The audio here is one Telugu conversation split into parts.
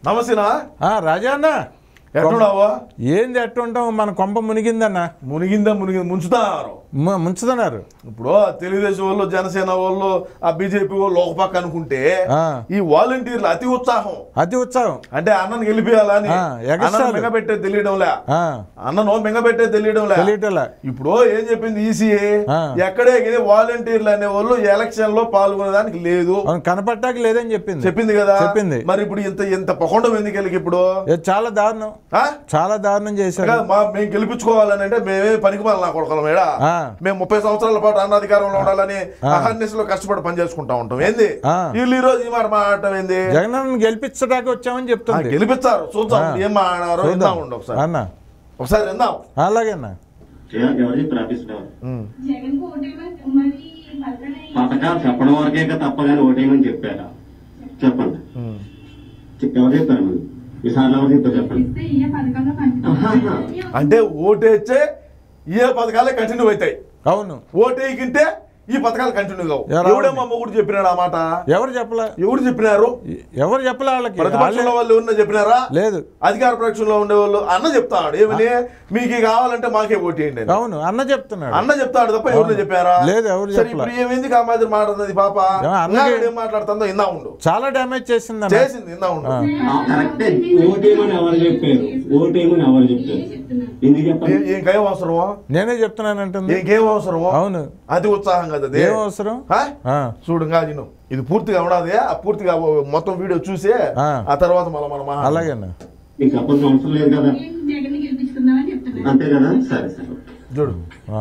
నమస్తేనా ఆ, రాజా అన్న ఎట్టున్నావా ఏంది ఎట్టుంటాం మన కొంప మునిగిందన్న మునిగిందా మునిగింది ముంచుతారు ము- ముంచుతున్నారు ఇప్పుడు ఆ తెలుగుదేశం వాళ్ళు జనసేన వాళ్ళు ఆ బీజేపీ వాళ్ళు ఒక పక్క అనుకుంటే ఆ. ఈ వాలంటీర్లు అతి ఉత్సాహం అతి ఉత్సాహం అంటే అన్నను గెలిపియాలని ఆ, ఎగస్ట్రాలు. అన్నను మింగబెట్టే తెలియడంలే ఆ, అన్నను మింగబెట్టే తెలియడంలే తెలియటలా ఇప్పుడు ఏం చెప్పింది ఈసీఏ ఆ. ఎక్కడే గిదే వాలంటీర్లు అనే వాళ్ళు ఎలక్షన్ లో పాల్గొనేదానికి లేదు అవును కనపట్టాక లేదని చెప్పింది చెప్పింది కదా చెప్పింది. మరి ఇప్పుడు ఇంత ఇంత పకొండం ఎందుకు వెళ్ళకి ఇప్పుడు ఇది చాలా దారుణం ఆ? చాలా దారుణం చేశారు కాదు, మా మేము గెలిపించుకోవాలని అంటే మేమే పనికి నా కొడుకులం మేడా ఆ. మేము ముప్పై సంవత్సరాల పాటు అన్నాధికారంలో ఉండాలని అహర్నిస్ లో కష్టపడి పని చేసుకుంటా ఉంటాం ఏంది ఆ. వీళ్ళు ఈ రోజు ఈ మాట మాట్లాడటం ఏంది జగన్ గెలిపించడానికి వచ్చామని ఆ, చెప్తుంది గెలిపిస్తారు చూద్దాం ఆ. ఏం మాట్లాడారో చూద్దాం. విందాం ఉండు ఒకసారి అన్న ఒకసారి విందాం అలాగే అన్న ఎవరు చెప్పారు ఆఫీసులో ఉమ్. జగన్ కు ఓటేయమని మరి పథకాలు పథకాలు చెప్పడం వరకే కదా తప్ప కానీ ఓటేయమని చెప్పారా చెప్పండి ఉమ్. చెప్- ఎవరు చెప్పారు మరి ఈసారి ఎవరు చెప్పారు చెప్పండి ఇస్తే ఏ పథకంలో ఆహా. కంటిన్యూ అంటే ఓటేచ్చే ఏ పథకాలే కంటిన్యూ అవుతాయి అవును ఓటేయకుంటే ఈ పథకాలు కంటిన్యూ కావు ఎవరు? ఎవడేమో మొగుడు చెప్పినాడు ఆ మాట ఎవరు చెప్పలే ఎవరు చెప్పినారు ఎవరు చెప్పలే వాళ్ళకి ప్రతిపక్షంలో వాళ్ళే- వాళ్ళు ఎవరన్నా చెప్పినారా లేదు అధికార పక్షంలో ఉండేవాళ్ళు అన్న చెప్తాడు ఏమని మీకు కావాలంటే మాకే ఓటేయండి అని. అవును అన్న చెప్తున్నాడు అన్న చెప్తాడు తప్ప ఎవరు చెప్పారా లేదు, ఎవరు సరే చెప్పలా. ఇప్పుడు ఏమైంది కామాదిరి మాట్లాడుతుంది పాప ఏమో అన్నకి- ఇంకా ఏం మాట్లాడుతుందో ఇందా ఉండు చాలా డ్యామేజ్ చేసింది అన్న చేసింది ఇందా ఉండు ఆ. ఆ, కరెక్టే ఓటేయమని ఎవరు చెప్పారు ఓటేయమని ఎవరు చెప్పారు ఎందుకు చెప్పండి ఏ- ఇంకేం అవసరమో నేనే చెప్తున్నానంటుంది ఇంకేం అవసరమో అవును అది ఉత్సాహం కదా అది. ఏం అవసరం ఆ? ఆ, చూడు ఇంకా నేను ఇది పూర్తిగా ఉండదు ఆ పూర్తిగా మొత్తం వీడియో చూసి ఆ. ఆ తర్వాత మళ్ళీ మనం మాట్లాడదాం. అలాగే అన్న మీకు చెప్పాల్సిన అవసరం లేదు కదా జగన్ గెలిపించుకుందామని చెప్తున్నారు అంతే కదా సరే సరే చూడు ఆ,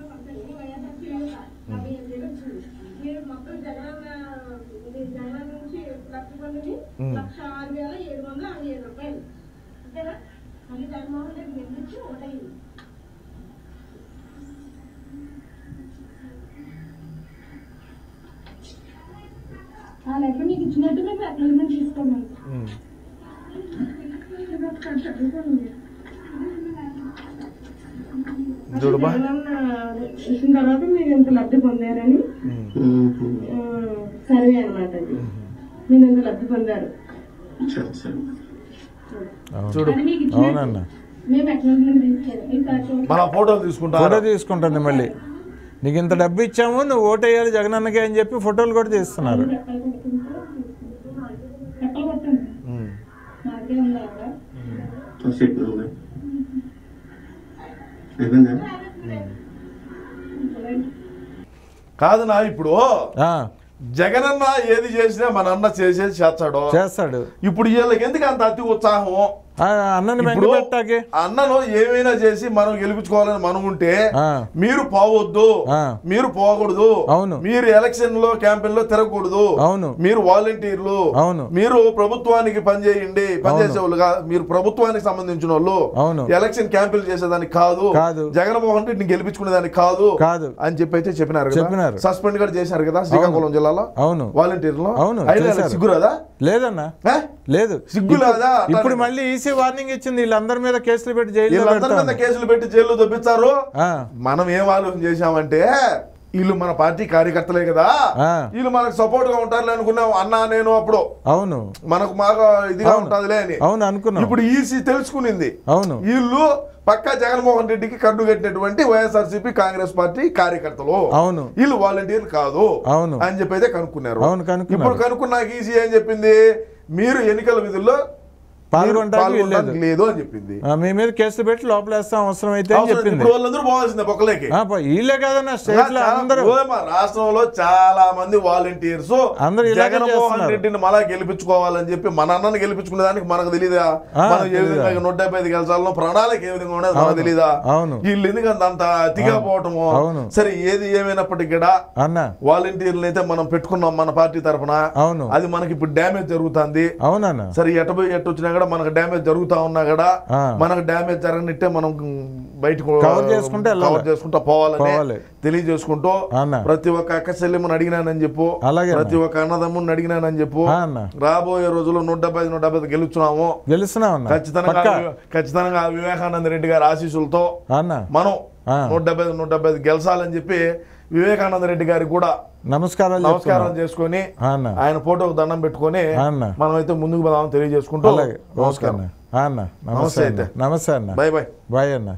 మీరు మొత్తం జగనన్న ఇది జగనన్న నుంచి లక్ష మందిని ఉమ్. లక్ష ఆరు వేల ఏడు వందల అరవై ఏడు రూపాయలు అంతేనా మళ్ళీ జగన్మోహన్ రెడ్డి గెలిపించి ఓటైంది ఆ లెటర్ మీకు ఇచ్చినట్టు మేము అక్నాలజ్మెంట్ తీసుకోమని ఉమ్. చదువుకోండి చూడు బా జగనన్న ఇచ్చిన తర్వాత మీరు ఇంత లబ్ధి పొందారని ఉమ్. ఆ, సర్వే అనమాట అది మీరు ఇంత లబ్ధి పొందారు సరే సరే అవును. చూడు అది మీకు ఇచ్చినట్టు అవునన్న మేము అక్నాలజ్మెంట్ తీసుకోవాలి ఈసారి చూడండి. మన ఫోటోలు తీసుకుంటా ఫోటో తీసుకుంటుంది మళ్ళీ నీకు ఇంత డబ్బు ఇచ్చాము నువ్వు ఓటేయాలి జగనన్నకి అని చెప్పి ఫోటోలు కూడా తీస్తున్నారు రెక్కలు కొట్టుకుంటూ రెక్కలు కొట్టండి ఉమ్. నాకే ఉందా ఆవిడ? సెట్ ఉంది అయిపోయిందా కాదు నా ఇప్పుడు ఆ, జగనన్న ఏది చేసినా మన అన్న చేసేది చేస్తాడు చేస్తాడు ఇప్పుడు వీళ్ళకి ఎందుకు అంత అతి ఉత్సాహం ఆ, అన్నని ఇప్పుడు వెంటబెట్టాకే అన్నను ఏమైనా చేసి మనం గెలిపించుకోవాలని మనం ఉంటే ఆ. మీరు పోవద్దు ఆ. మీరు పోకూడదు అవును. మీరు ఎలక్షన్ లో క్యాంపెయిన్ లో తిరగకూడదు అవును. మీరు వాలంటీర్లు అవును. మీరు ప్రభుత్వానికి పనిచేయండి పనిచేసే వాళ్ళు కా- మీరు ప్రభుత్వానికి సంబంధించిన వాళ్ళు అవును. ఎలక్షన్ క్యాంపెయిన్ చేసేదానికి కాదు కాదు. జగన్మోహన్ రెడ్డిని గెలిపించుకునేదానికి కాదు కాదు. అని చెప్పి అయితే చెప్పినారు కదా చెప్పినారు. సస్పెండ్ కూడా చేశారు కదా శ్రీకాకుళం జిల్లాలో అవును వాలంటీర్లు అవును, అయినా చేశారు. సిగ్గురాదా లేదన్నా ఏ? లేదు సిగ్గులేదా అట్లా ఇప్పుడు మళ్ళీ ఈసీ వార్నింగ్ ఇచ్చింది వీళ్ళందరి మీద కేసులు పెట్టి జైల్లో వీళ్ళందరి మీద పెడతాను కేసులు పెట్టి జైల్లో దొప్పించారు ఆ, మనం ఏం ఆలోచన చేశామంటే వీళ్ళు మన పార్టీ కార్యకర్తలే కదా ఆ. వీళ్ళు మనకు సపోర్ట్ గా ఉంటారులే అనుకున్నాం అన్నా నేను అప్పుడు అవును మనకు బాగా ఇదిగా అవును. ఉంటుందిలే అని అవును అనుకున్నాం ఇప్పుడు ఈసీ తెలుసుకునింది అవును వీళ్ళు పక్కా జగన్మోహన్ రెడ్డికి కడ్డు కట్టినటువంటి వైఎస్ఆర్సీపీ కాంగ్రెస్ పార్టీ కార్యకర్తలు అవును వీళ్ళు వాలంటీర్లు కాదు అవును. అని చెప్పి అయితే కనుక్కున్నారు అవును, కనుక్కున్నారు. ఇప్పుడు కనుక్కున్నాక ఈసీ ఏం చెప్పింది మీరు ఎన్నికల విధుల్లో మీరు పాల్గొనడానికి పాల్గొనడానికి లేదు అని చెప్పింది ఆ, మీ మీద కేసులు పెట్టి లోపలేస్తాం అవసరం అయితే అని అవసరం చెప్పింది ఇప్పుడు వాళ్ళందరూ పోవాల్సిందే బొక్కలేకి ఆ, పో- వీళ్ళే కదన్నా స్టేట్ లో చాలా- అందరూ ఓ మా రాష్ట్రంలో చాలా మంది వాలంటీర్స్ అందరూ ఇలాగే జగన్మోహన్ చేస్తున్నారు. రెడ్డిని మళ్ళా గెలిపించుకోవాలని చెప్పి మన అన్నని గెలిపించుకునే దానికి మనకు తెలియదా ఆ, మనం ఏ తెలీదా? విధంగా నూట డెబ్బై ఐదు గెలిచాలో ప్రణాళిక ఏ విధంగా ఉండదు మనకు అవును. తెలీదా అవును. వీళ్ళు ఎందుకంత అంత అతిగా పోవటము అవును. సరే ఏది ఏమైనప్పటికీ కూడా అన్న వాలంటీర్లు అయితే మనం పెట్టుకున్నాం మన పార్టీ తరఫున అవును అది మనకి ఇప్పుడు డ్యామేజ్ జరుగుతుంది అవునన్న సరే ఎట పోయి ఎట్ట వచ్చినా కూడా మనకు డ్యామేజ్ జరుగుతా ఉన్నా కూడా ఆ. మనకు డ్యామేజ్ జరగనిట్టే మనం బయటకు కవర్ చేసుకుంటూ వెళ్ళాలి. కవర్ చేసుకుంటూ పోవాలని పోవాలి. తెలియజేసుకుంటూ అన్న. ప్రతి ఒక్క అక్క చెల్లెమ్మని అడిగినానని చెప్పు అలాగే అన్న. ప్రతి ఒక్క అన్నదమ్ముని అడిగినానని చెప్పు ఆ అన్న. రాబోయే రోజుల్లో నూట డెబ్బై ఐదు, నూట డెబ్బై ఐదు గెలుచున్నాము గెలుస్తున్నాం అన్న ఖచ్చితంగా పక్కా. ఖచ్చితంగా వివేకానంద రెడ్డి గారి ఆశీస్సులతో అన్న మనం ఆ. నూట డెబ్బై ఐదు, నూట డెబ్బై ఐదు గెలిచాలని చెప్పి వివేకానంద రెడ్డి గారికి కూడా నమస్కారాలు నమస్కారం చెప్తున్నా. చేసుకొని ఆ అన్న ఆయన ఫోటోకు దండం పెట్టుకొని ఆ అన్న. మనమైతే ముందుకు పోదామని తెలియజేసుకుంటూ అలాగే ఓకే నమస్కారం అన్న ఆ అన్న నమస్తే నమస్తే అన్న అయితే. నమస్తే అన్న బాయ్ బాయ్ బాయ్ అన్న